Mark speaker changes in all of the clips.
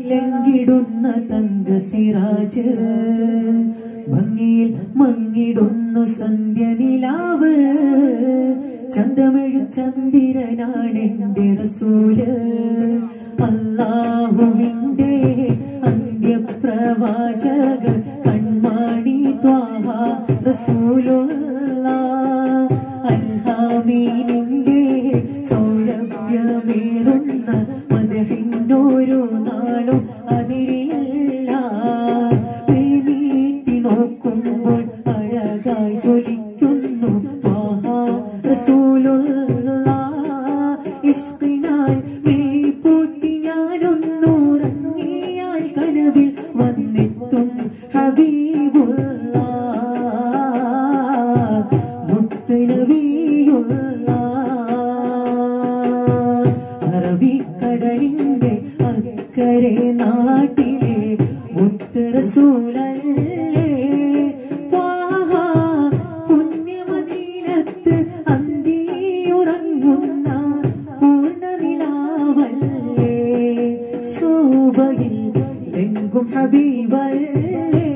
Speaker 1: ലങ്കിടുന്ന തങ്ക സിറാജ് ഭംഗിയിൽ മങ്ങിടുന്നു സന്ധ്യ നിലാവ് ചന്തമിഴു ചന്ദിരനാണെന്റെ റസൂല് അല്ലാഹുവിന്റെ അന്ത്യപ്രവാചക കൺമാണി ത്വാഹ റസൂലുള്ള അൽഹാമീനിന്റെ സൗരഭ്യമേറുന്ന മദഹിന്നോരോ നാളും അതിരില്ല നീട്ടി നോക്കുമ്പോൾ അഴകായി ജ്വലിക്കുന്നു ത്വാഹ റസൂലുള്ള ഇഷ്കിനാൽ പൂട്ടി ഞാനൊന്നുറങ്ങിയാൽ കനവിൽ വന്നെത്തും ഹബീബുള്ള മുത്ത് നബിയുള്ള അറബിക്കടലിന്റെ അക്കരെ നാട്ടിലെ മുത്ത് റസൂലല്ലേ ത്വാഹ പുണ്യമദീനത്ത് അന്തിയുറങ്ങുന്ന പൂർണ്ണനിലാവല്ലേ ശോഭയിൽ എങ്കും ഹബീബല്ലേ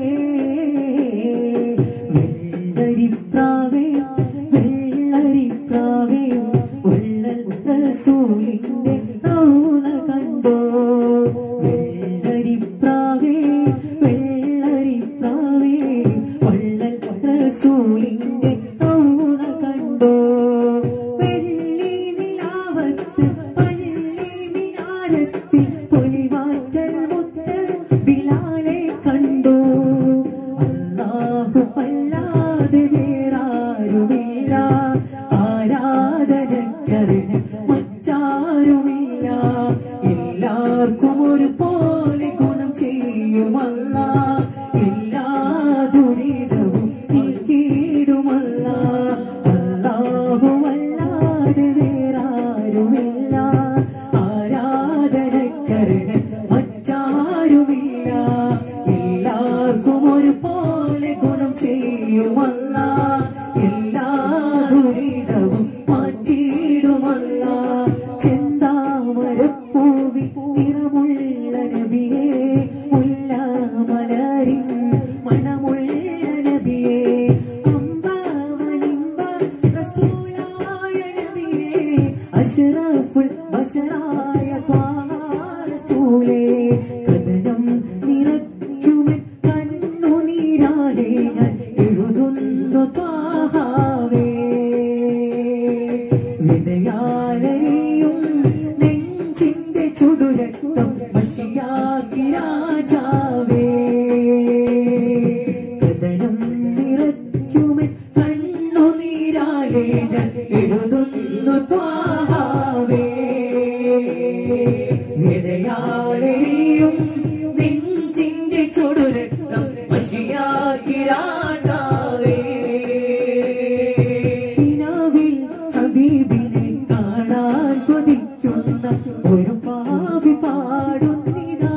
Speaker 1: വെള്ളരിപ്രാവേ വെള്ളരിപ്രാവേ ഉള്ളൽ റസൂലിന്റെ റൗള കണ്ടോ വെള്ളരിപ്രാവേ വെള്ളരിപ്രാവേ ഉള്ളൽ റസൂലിന്റെ റൗള കണ്ടോ വെള്ളി നിലാവത്ത് പള്ളി മിനാരത്തിൽ പൊലിവാറ്റൽ മുത്ത് ബിലാലെ കണ്ടോ അല്ലാഹു അല്ലാതെ വേറാരുമില്ല ആരാധനക്കർഹൻ മറ്റാരുമില്ല എല്ലാവർക്കും ഒരുപോലെ ഗുണം ചെയ്യുമല്ല എല്ലാ ദുരിതവും നീക്കിയിടുമല്ല അല്ലാഹു അല്ലാതെ വേറാരുമില്ല ആരാധനക്കർഹൻ മറ്റാരുമില്ല എല്ലാവർക്കും ഒരുപോലെ ഗുണം ചെയ്യുമല്ല എല്ലാ ദുരിതവും മാറ്റിയിടുമല്ല ചെന്താമരപ്പൂവി നിറമുള്ള നബിയേ മുല്ല മലരിൻ മണമുള്ള നബിയേ അമ്പാവനിമ്പ റസൂലായ നബിയേ അഷ്റഫുൽ ബശറായ ത്വാഹ റസൂലേ കഥനം നിറയ്ക്കുമൻ കണ്ണുനീരാലെ ഞാൻ എഴുതുന്നു ത്വാഹാവേ വിതയാലരിയും നെഞ്ചിന്റെ ചുടുരക്തം മഷിയാക്കി രാജാവേ കഥനം നിറയ്ക്കുമൻ കണ്ണുനീരാലെ ഞാൻ എഴുതുന്നു ത്വാഹാവേ വിതയാലരിയും നെഞ്ചിന്റെ ചുടുരക്തം മഷിയാക്കി രാജാവേ കിനാവിൽ ഹബീബിനെ കാണാൻ കൊതിക്കുന്ന ഒരു പാപി പാടുന്നിതാ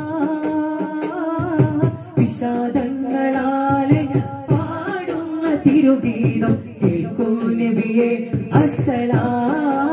Speaker 1: വിഷാദങ്ങളാലെ ഞാൻ പാടുന്ന തിരുഗീതം കേൾക്കൂ നബിയെ അസ്സലാം